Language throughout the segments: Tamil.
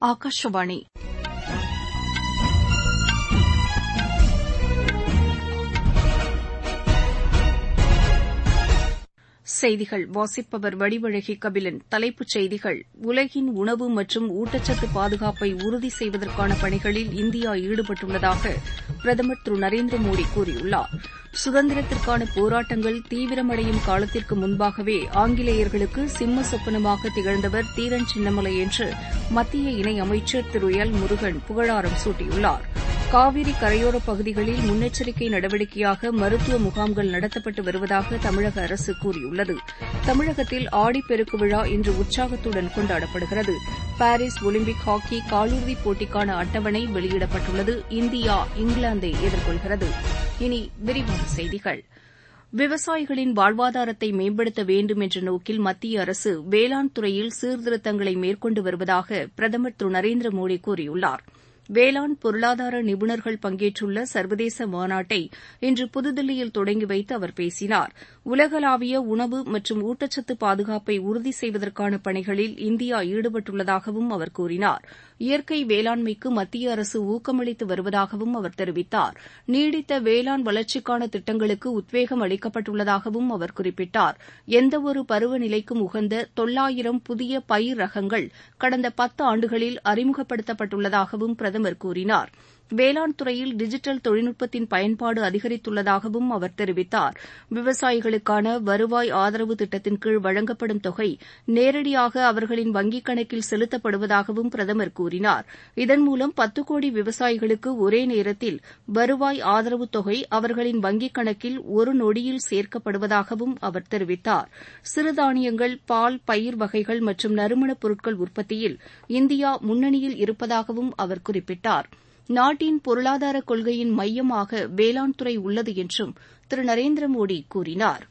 ஆகாஷவாணி செய்திகள் வாசிப்பவர் வடிவழகி கபிலன் தலைப்புச் செய்திகள் உலகின் உணவு மற்றும் ஊட்டச்சத்து பாதுகாப்பை உறுதி செய்வதற்கான பணிகளில் இந்தியா ஈடுபட்டுள்ளதாக பிரதமர் திரு நரேந்திர மோடி கூறியுள்ளார் சுதந்திரத்திற்கான போராட்டங்கள் தீவிரமடையும் காலத்திற்கு முன்பாகவே ஆங்கிலேயர்களுக்கு சிம்ம சொப்பனமாக திகழ்ந்தவர் தீரன் சின்னமலை என்று மத்திய இணையமைச்சர் திரு எல் முருகன் புகழாரம் சூட்டியுள்ளார் காவிரி கரையோரப் பகுதிகளில் முன்னெச்சரிக்கை நடவடிக்கையாக மருத்துவ முகாம்கள் நடத்தப்பட்டு வருவதாக தமிழக அரசு கூறியுள்ளது தமிழகத்தில் ஆடிப்பெருக்கு விழா இன்று உற்சாகத்துடன் கொண்டாடப்படுகிறது பாரிஸ் ஒலிம்பிக் ஹாக்கி காலிறுதிப் போட்டிக்கான அட்டவணை வெளியிடப்பட்டுள்ளது இந்தியா இங்கிலாந்தை எதிர்கொள்கிறது இனி விரிவான செய்திகள் விவசாயிகளின் வாழ்வாதாரத்தை மேம்படுத்த வேண்டும் என்ற நோக்கில் மத்திய அரசு வேளாண் துறையில் சீர்திருத்தங்களை மேற்கொண்டு வருவதாக பிரதமர் திரு நரேந்திர மோடி கூறியுள்ளார் வேளாண் பொருளாதார நிபுணர்கள் பங்கேற்றுள்ள சர்வதேச மாநாட்டை இன்று புதுதில்லியில் தொடங்கி வைத்து அவர் பேசினார் உலகளாவிய உணவு மற்றும் ஊட்டச்சத்து பாதுகாப்பை உறுதி செய்வதற்கான பணிகளில் இந்தியா ஈடுபட்டுள்ளதாகவும் அவர் கூறினார் இயற்கை வேளாண்மைக்கு மத்திய அரசு ஊக்கமளித்து வருவதாகவும் அவர் தெரிவித்தார் நீடித்த வேளாண் வளர்ச்சிக்கான திட்டங்களுக்கு உத்வேகம் அளிக்கப்பட்டுள்ளதாகவும் அவர் குறிப்பிட்டார் எந்தவொரு பருவநிலைக்கும் உகந்த தொள்ளாயிரம் புதிய பயிர் ரகங்கள் கடந்த பத்து ஆண்டுகளில் அறிமுகப்படுத்தப்பட்டுள்ளதாகவும் பிரதமர் கூறினார் வேளாண் துறையில் டிஜிட்டல் தொழில்நுட்பத்தின் பயன்பாடு அதிகரித்துள்ளதாகவும் அவர் தெரிவித்தார் விவசாயிகளுக்கான வருவாய் ஆதரவு திட்டத்தின் கீழ் வழங்கப்படும் தொகை நேரடியாக அவர்களின் வங்கிக் கணக்கில் செலுத்தப்படுவதாகவும் பிரதமர் கூறினார் இதன் மூலம் பத்து கோடி விவசாயிகளுக்கு ஒரே நேரத்தில் வருவாய் ஆதரவு தொகை அவர்களின் வங்கிக் கணக்கில் ஒரு நொடியில் சேர்க்கப்படுவதாகவும் அவர் தெரிவித்தார் சிறுதானியங்கள் பால் பயிர் வகைகள் மற்றும் நறுமணப் பொருட்கள் உற்பத்தியில் இந்தியா முன்னணியில் இருப்பதாகவும் அவர் குறிப்பிட்டார் நாட்டின் பொருளாதார கொள்கையின் மையமாக வேளாண் துறை உள்ளது என்றும் திரு நரேந்திர மோடி கூறினார்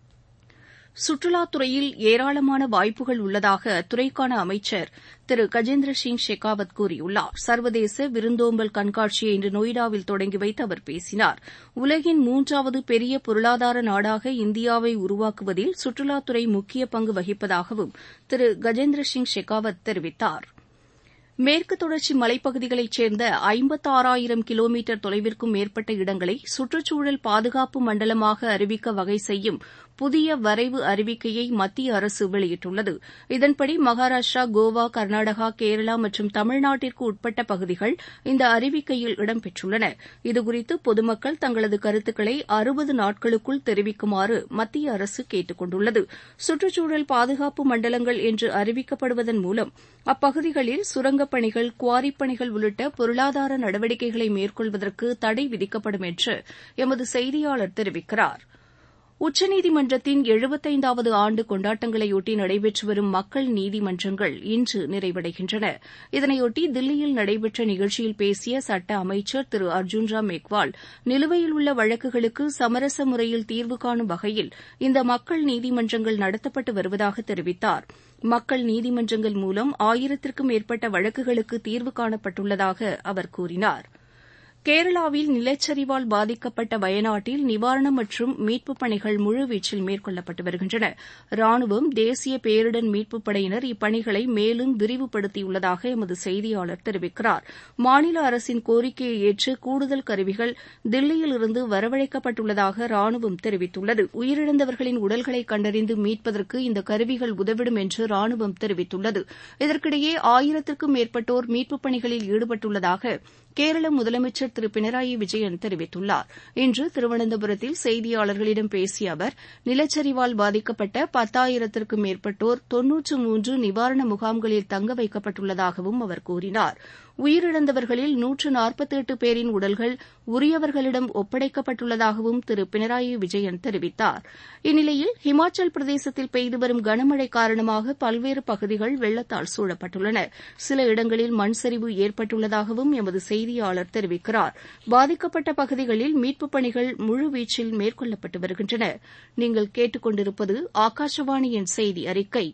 சுற்றுலாத் துறையில் ஏராளமான வாய்ப்புகள் உள்ளதாக அத்துறைக்கான அமைச்சர் திரு கஜேந்திர சிங் ஷெகாவத் கூறியுள்ளார் சர்வதேச விருந்தோம்பல் கண்காட்சியை இன்று நொய்டாவில் தொடங்கி வைத்து அவர் பேசினார் உலகின் மூன்றாவது பெரிய பொருளாதார நாடாக இந்தியாவை உருவாக்குவதில் சுற்றுலாத்துறை முக்கிய பங்கு வகிப்பதாகவும் திரு கஜேந்திர சிங் ஷெகாவத் தெரிவித்தார் மேற்கு தொடர்ச்சி மலைப்பகுதிகளைச் சேர்ந்த ஐம்பத்தாறாயிரம் கிலோமீட்டர் தொலைவிற்கும் மேற்பட்ட இடங்களை சுற்றுச்சூழல் பாதுகாப்பு மண்டலமாக அறிவிக்க வகை செய்யும் புதிய வரைவு அறிவிக்கையை மத்திய அரசு வெளியிட்டுள்ளது இதன்படி மகாராஷ்டிரா கோவா கர்நாடகா கேரளா மற்றும் தமிழ்நாட்டிற்கு உட்பட்ட பகுதிகள் இந்த அறிவிக்கையில் இடம்பெற்றுள்ளன இதுகுறித்து பொதுமக்கள் தங்களது கருத்துக்களை அறுபது நாட்களுக்குள் தெரிவிக்குமாறு மத்திய அரசு கேட்டுக் கொண்டுள்ளது சுற்றுச்சூழல் பாதுகாப்பு மண்டலங்கள் என்று அறிவிக்கப்படுவதன் மூலம் அப்பகுதிகளில் சுரங்கப் பணிகள் குவாரிப் பணிகள் உள்ளிட்ட பொருளாதார நடவடிக்கைகளை மேற்கொள்வதற்கு தடை விதிக்கப்படும் என்று எமது செய்தியாளர் தெரிவிக்கிறார் உச்சநீதிமன்றத்தின் எழுபத்தைந்தாவது ஆண்டு கொண்டாட்டங்களையொட்டி நடைபெற்று வரும் மக்கள் நீதிமன்றங்கள் இன்று நிறைவடைகின்றன இதனையொட்டி தில்லியில் நடைபெற்ற நிகழ்ச்சியில் பேசிய சட்ட அமைச்சர் திரு அர்ஜுன் ராம் மெக்வால் நிலுவையில் உள்ள வழக்குகளுக்கு சமரச முறையில் தீர்வு காணும் வகையில் இந்த மக்கள் நீதிமன்றங்கள் நடத்தப்பட்டு வருவதாக தெரிவித்தார் மக்கள் நீதிமன்றங்கள் மூலம் ஆயிரத்திற்கும் மேற்பட்ட வழக்குகளுக்கு தீர்வு காணப்பட்டுள்ளதாக அவர் கூறினார் கேரளாவில் நிலச்சரிவால் பாதிக்கப்பட்ட வயநாட்டில் நிவாரணம் மற்றும் மீட்புப் பணிகள் முழுவீச்சில் மேற்கொள்ளப்பட்டு வருகின்றன ராணுவம் தேசிய பேரிடர் மீட்புப் படையினர் இப்பணிகளை மேலும் விரிவுபடுத்தியுள்ளதாக எமது செய்தியாளர் தெரிவிக்கிறார் மாநில அரசின் கோரிக்கையை ஏற்று கூடுதல் கருவிகள் தில்லியிலிருந்து வரவழைக்கப்பட்டுள்ளதாக ராணுவம் தெரிவித்துள்ளது உயிரிழந்தவர்களின் உடல்களை கண்டறிந்து மீட்பதற்கு இந்த கருவிகள் உதவிடும் என்று ராணுவம் தெரிவித்துள்ளது இதற்கிடையே ஆயிரத்திற்கும் மேற்பட்டோர் மீட்புப் பணிகளில் ஈடுபட்டுள்ளதாக கேரள முதலமைச்சர் திரு பினராயி விஜயன் தெரிவித்துள்ளார் இன்று திருவனந்தபுரத்தில் செய்தியாளர்களிடம் பேசிய அவர் நிலச்சரிவால் பாதிக்கப்பட்ட பத்தாயிரத்திற்கும் மேற்பட்டோர் தொன்னூற்று மூன்று நிவாரண முகாம்களில் தங்க வைக்கப்பட்டுள்ளதாகவும் அவர் கூறினார் உயிரிழந்தவர்களில் நூற்று நாற்பத்தெட்டு பேரின் உடல்கள் உரியவர்களிடம் ஒப்படைக்கப்பட்டுள்ளதாகவும் திரு பினராயி விஜயன் தெரிவித்தார் இந்நிலையில் ஹிமாச்சல் பிரதேசத்தில் பெய்து வரும் கனமழை காரணமாக பல்வேறு பகுதிகள் வெள்ளத்தால் சூழப்பட்டுள்ளன சில இடங்களில் மண் சரிவு ஏற்பட்டுள்ளதாகவும் எமது செய்தியாளர் தெரிவிக்கிறார் பாதிக்கப்பட்ட பகுதிகளில் மீட்புப் பணிகள் முழுவீச்சில் மேற்கொள்ளப்பட்டு வருகின்றன நீங்கள் கேட்டுக்கொண்டிருப்பது ஆகாஷவாணியின் செய்தி அறிக்கை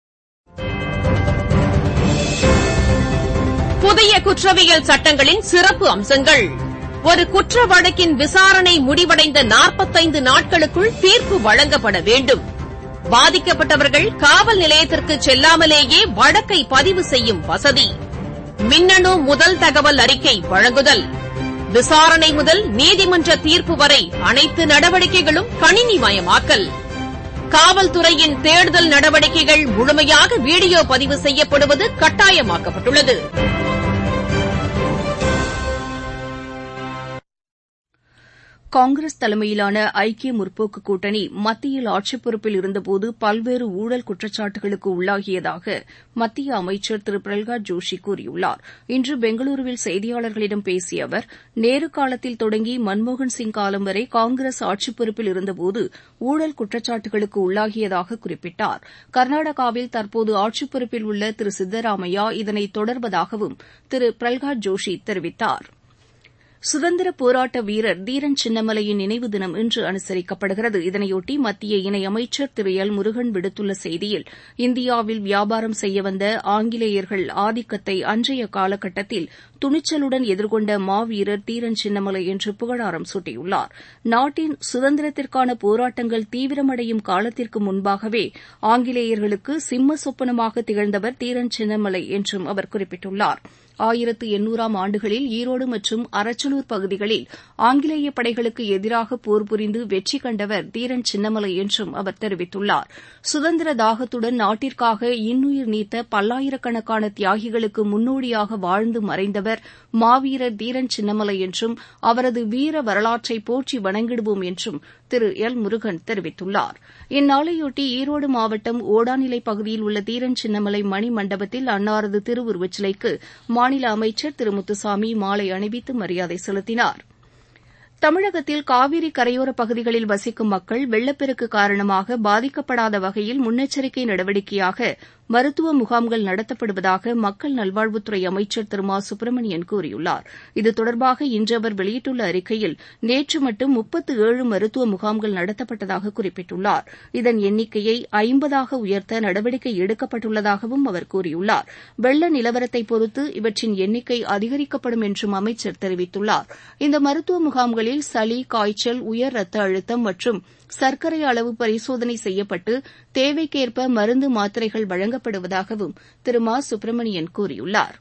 புதிய குற்றவியல் சட்டங்களின் சிறப்பு அம்சங்கள் ஒரு குற்ற வழக்கின் விசாரணை முடிவடைந்த நாற்பத்தைந்து நாட்களுக்குள் தீர்ப்பு வழங்கப்பட வேண்டும் பாதிக்கப்பட்டவர்கள் காவல் நிலையத்திற்கு செல்லாமலேயே வழக்கை பதிவு செய்யும் வசதி மின்னணு முதல் தகவல் அறிக்கை வழங்குதல் விசாரணை முதல் நீதிமன்ற தீர்ப்பு வரை அனைத்து நடவடிக்கைகளும் கணினிமயமாக்கல் காவல்துறையின் தேடுதல் நடவடிக்கைகள் முழுமையாக வீடியோ பதிவு செய்யப்படுவது கட்டாயமாக்கப்பட்டுள்ளது காங்கிரஸ் தலைமையிலான ஐக்கிய முற்போக்கு கூட்டணி மத்தியில் ஆட்சிப் பொறுப்பில் இருந்தபோது பல்வேறு ஊழல் குற்றச்சாட்டுகளுக்கு உள்ளாகியதாக மத்திய அமைச்சர் திரு பிரல்ஹாத் ஜோஷி கூறியுள்ளார் இன்று பெங்களூருவில் செய்தியாளர்களிடம் பேசிய அவர் நேரு காலத்தில் தொடங்கி மன்மோகன் சிங் காலம் வரை காங்கிரஸ் ஆட்சிப் பொறுப்பில் இருந்தபோது ஊழல் குற்றச்சாட்டுகளுக்கு உள்ளாகியதாக குறிப்பிட்டார் கர்நாடகாவில் தற்போது ஆட்சிப் பொறுப்பில் உள்ள திரு சித்தராமையா இதனை தொடர்வதாகவும் திரு பிரல்ஹாத் ஜோஷி தெரிவித்தாா் சுதந்திர போராட்ட வீரர் தீரன் சின்னமலையின் நினைவு தினம் இன்று அனுசரிக்கப்படுகிறது இதனையொட்டி மத்திய இணையமைச்சர் திரு எல் முருகன் விடுத்துள்ள செய்தியில் இந்தியாவில் வியாபாரம் செய்ய வந்த ஆங்கிலேயர்கள் ஆதிக்கத்தை அன்றைய காலகட்டத்தில் துணிச்சலுடன் எதிர்கொண்ட மாவீரர் தீரன் சின்னமலை என்று புகழாரம் சூட்டியுள்ளார் நாட்டின் சுதந்திரத்திற்கான போராட்டங்கள் தீவிரமடையும் காலத்திற்கு முன்பாகவே ஆங்கிலேயர்களுக்கு சிம்ம சொப்பனமாக திகழ்ந்தவர் தீரன் சின்னமலை என்றும் அவர் குறிப்பிட்டுள்ளார் ஆயிரத்து எண்ணூறாம் ஆண்டுகளில் ஈரோடு மற்றும் அரச்சலூர் பகுதிகளில் ஆங்கிலேய படைகளுக்கு எதிராக போர் புரிந்து வெற்றி கண்டவர் தீரன் சின்னமலை என்றும் அவர் தெரிவித்துள்ளார் சுதந்திர தாகத்துடன் நாட்டிற்காக இன்னுயிர் நீத்த பல்லாயிரக்கணக்கான தியாகிகளுக்கு முன்னோடியாக வாழ்ந்து மறைந்தவர் மாவீரர் தீரன் சின்னமலை என்றும் அவரது வீர வரலாற்றை போற்றி வணங்கிடுவோம் என்றும் திரு எல் முருகன் தெரிவித்துள்ளார் இந்நாளையொட்டி ஈரோடு மாவட்டம் ஓடாநிலை பகுதியில் உள்ள தீரன் சின்னமலை மணி மண்டபத்தில் அன்னாரது திருவுருவச் சிலைக்கு மாநில அமைச்சர் திரு முத்துசாமி மாலை அணிவித்து மரியாதை செலுத்தினார் தமிழகத்தில் காவிரி கரையோரப் பகுதிகளில் வசிக்கும் மக்கள் வெள்ளப்பெருக்கு காரணமாக பாதிக்கப்படாத வகையில் முன்னெச்சரிக்கை நடவடிக்கையாக மருத்துவ முகாம்கள் நடத்தப்படுவதாக மக்கள் நல்வாழ்வுத்துறை அமைச்சர் திரு மா சுப்பிரமணியன் கூறியுள்ளார் இது தொடர்பாக இன்று அவர் வெளியிட்டுள்ள அறிக்கையில் நேற்று மட்டும் முப்பத்து ஏழு மருத்துவ முகாம்கள் நடத்தப்பட்டதாக குறிப்பிட்டுள்ளார் இதன் எண்ணிக்கையை ஐம்பதாக உயர்த்த நடவடிக்கை எடுக்கப்பட்டுள்ளதாகவும் அவர் கூறியுள்ளார் வெள்ள நிலவரத்தை பொறுத்து இவற்றின் எண்ணிக்கை அதிகரிக்கப்படும் என்றும் அமைச்சர் தெரிவித்துள்ளார் இந்த மருத்துவ முகாம்களில் சளி காய்ச்சல் உயர் ரத்த அழுத்தம் மற்றும் சர்க்கரை அளவு பரிசோதனை செய்யப்பட்டு தேவைக்கேற்ப மருந்து மாத்திரைகள் வழங்கப்படுவதாகவும் திரு மா சுப்பிரமணியன் கூறியுள்ளார்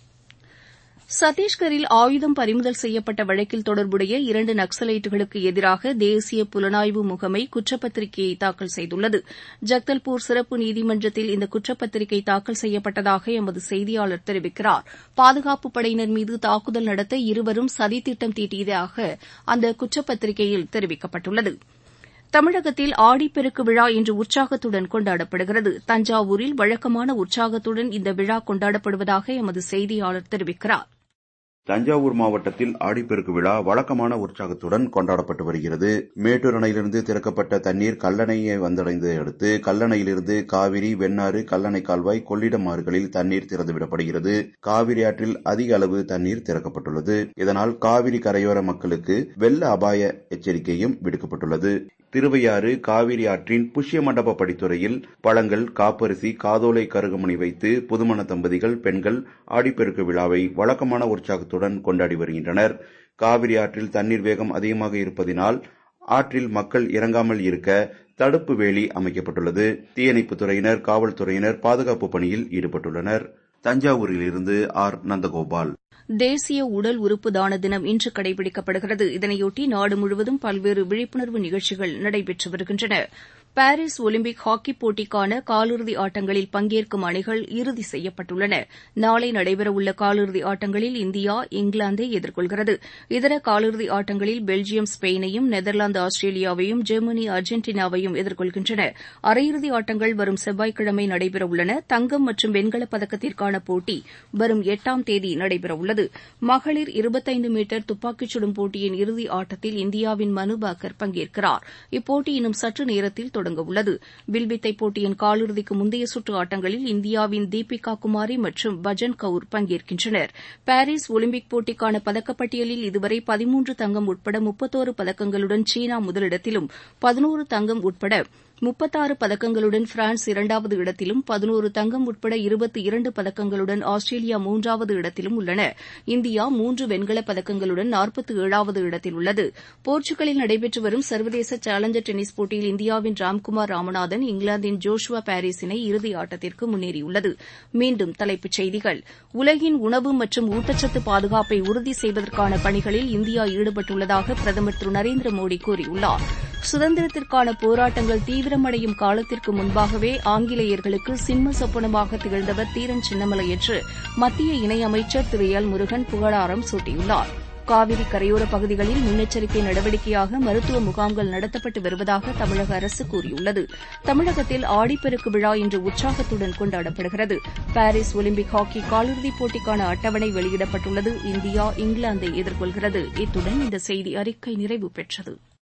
சத்தீஸ்கரில் ஆயுதம் பறிமுதல் செய்யப்பட்ட வழக்கில் தொடர்புடைய இரண்டு நக்ஸலைட்டுகளுக்கு எதிராக தேசிய புலனாய்வு முகமை குற்றப்பத்திரிகையை தாக்கல் செய்துள்ளது ஜக்தல்பூர் சிறப்பு நீதிமன்றத்தில் இந்த குற்றப்பத்திரிகை தாக்கல் செய்யப்பட்டதாக எமது செய்தியாளர் தெரிவிக்கிறார் பாதுகாப்பு படையினர் மீது தாக்குதல் நடத்த இருவரும் சதித்திட்டம் தீட்டியதாக அந்த குற்றப்பத்திரிகையில் தெரிவிக்கப்பட்டுள்ளது தமிழகத்தில் ஆடிப்பெருக்கு விழா இன்று உற்சாகத்துடன் கொண்டாடப்படுகிறது தஞ்சாவூரில் வழக்கமான உற்சாகத்துடன் இந்த விழா கொண்டாடப்படுவதாக எமது செய்தியாளர் தெரிவிக்கிறார் தஞ்சாவூர் மாவட்டத்தில் ஆடிப்பெருக்கு விழா வழக்கமான உற்சாகத்துடன் கொண்டாடப்பட்டு வருகிறது மேட்டூர் அணையிலிருந்து திறக்கப்பட்ட தண்ணீர் கல்லணையை வந்தடைந்ததை அடுத்து கல்லணையிலிருந்து காவிரி வெண்ணாறு கல்லணை கால்வாய் கொள்ளிடம் ஆறுகளில் தண்ணீர் திறந்துவிடப்படுகிறது காவிரி ஆற்றில் அதிக அளவு தண்ணீர் திறக்கப்பட்டுள்ளது இதனால் காவிரி கரையோர மக்களுக்கு வெள்ள அபாய எச்சரிக்கையும் விடுக்கப்பட்டுள்ளது திருவையாறு காவிரி ஆற்றின் புஷ்ய மண்டப படித்துறையில் பழங்கள் காப்பரிசி காதோலை கருகமணி வைத்து புதுமண தம்பதிகள் பெண்கள் ஆடிப்பெருக்கு விழாவை வழக்கமான உற்சாகத்துடன் கொண்டாடி வருகின்றனர் காவிரி ஆற்றில் தண்ணீர் வேகம் அதிகமாக இருப்பதினால் ஆற்றில் மக்கள் இறங்காமல் இருக்க தடுப்பு வேலி அமைக்கப்பட்டுள்ளது தீயணைப்புத் துறையினர் காவல்துறையினர் பாதுகாப்பு பணியில் ஈடுபட்டுள்ளனர் தஞ்சாவூரிலிருந்து ஆர் நந்தகோபால் தேசிய உடல் உறுப்பு தான தினம் இன்று கடைபிடிக்கப்படுகிறது இதனையொட்டி நாடு முழுவதும் பல்வேறு விழிப்புணர்வு நிகழ்ச்சிகள் நடைபெற்று வருகின்றன பாரிஸ் ஒலிம்பிக் ஹாக்கிப் போட்டிக்கான காலிறுதி ஆட்டங்களில் பங்கேற்கும் அணிகள் இறுதி செய்யப்பட்டுள்ளன நாளை நடைபெறவுள்ள காலிறுதி ஆட்டங்களில் இந்தியா இங்கிலாந்தை எதிர்கொள்கிறது இதர காலிறுதி ஆட்டங்களில் பெல்ஜியம் ஸ்பெயினையும் நெதர்லாந்து ஆஸ்திரேலியாவையும் ஜெர்மனி அர்ஜென்டினாவையும் எதிர்கொள்கின்றன அரையிறுதி ஆட்டங்கள் வரும் செவ்வாய்க்கிழமை நடைபெறவுள்ளன தங்கம் மற்றும் வெண்கலப் பதக்கத்திற்கான போட்டி வரும் எட்டாம் தேதி நடைபெறவுள்ளது மகளிர் இருபத்தைந்து மீட்டர் துப்பாக்கிச் சுடும் போட்டியின் இறுதி ஆட்டத்தில் இந்தியாவின் மனு பாக்கர் பங்கேற்கிறார் இப்போட்டி இன்னும் சற்று நேரத்தில் தொடங்கவுள்ளது வில்வித்தை போட்டியின் காலிறுதிக்கு முந்தைய சுற்று ஆட்டங்களில் இந்தியாவின் தீபிகா குமாரி மற்றும் பஜன் கவுர் பங்கேற்கின்றனர் பாரிஸ் ஒலிம்பிக் போட்டிக்கான பதக்கப்பட்டியலில் இதுவரை பதிமூன்று தங்கம் உட்பட முப்பத்தோரு பதக்கங்களுடன் சீனா முதலிடத்திலும் பதினோரு தங்கம் உட்பட முப்பத்தாறு பதக்கங்களுடன் பிரான்ஸ் இரண்டாவது இடத்திலும் பதினோரு தங்கம் உட்பட இருபத்தி இரண்டு பதக்கங்களுடன் ஆஸ்திரேலியா மூன்றாவது இடத்திலும் உள்ளன இந்தியா மூன்று வெண்கலப் பதக்கங்களுடன் நாற்பத்தி ஏழாவது இடத்தில் உள்ளது போர்ச்சுகலில் நடைபெற்று வரும் சர்வதேச சேலஞ்சர் டென்னிஸ் போட்டியில் இந்தியாவின் ராம்குமார் ராமநாதன் இங்கிலாந்தின் ஜோஷுவா பாரிஸ் இணை இறுதி ஆட்டத்திற்கு முன்னேறியுள்ளது மீண்டும் தலைப்புச் செய்திகள் உலகின் உணவு மற்றும் ஊட்டச்சத்து பாதுகாப்பை உறுதி செய்வதற்கான பணிகளில் இந்தியா ஈடுபட்டுள்ளதாக பிரதமர் திரு நரேந்திர மோடி கூறியுள்ளார் சுதந்திரத்திற்கான போராட்டங்கள் தீவிரமடையும் காலத்திற்கு முன்பாகவே ஆங்கிலேயர்களுக்கு சிம்ம சொப்பனமாக திகழ்ந்தவர் தீரன் சின்னமலை என்று மத்திய இணையமைச்சர் திரு எல் முருகன் புகழாரம் சூட்டியுள்ளார் காவிரி கரையோர பகுதிகளில் முன்னெச்சரிக்கை நடவடிக்கையாக மருத்துவ முகாம்கள் நடத்தப்பட்டு வருவதாக தமிழக அரசு கூறியுள்ளது தமிழகத்தில் ஆடிப்பெருக்கு விழா இன்று உற்சாகத்துடன் கொண்டாடப்படுகிறது பாரிஸ் ஒலிம்பிக் ஹாக்கி காலிறுதிப் போட்டிக்கான அட்டவணை வெளியிடப்பட்டுள்ளது இந்தியா இங்கிலாந்தை எதிர்கொள்கிறது இத்துடன் இந்த செய்தி அறிக்கை நிறைவு பெற்றது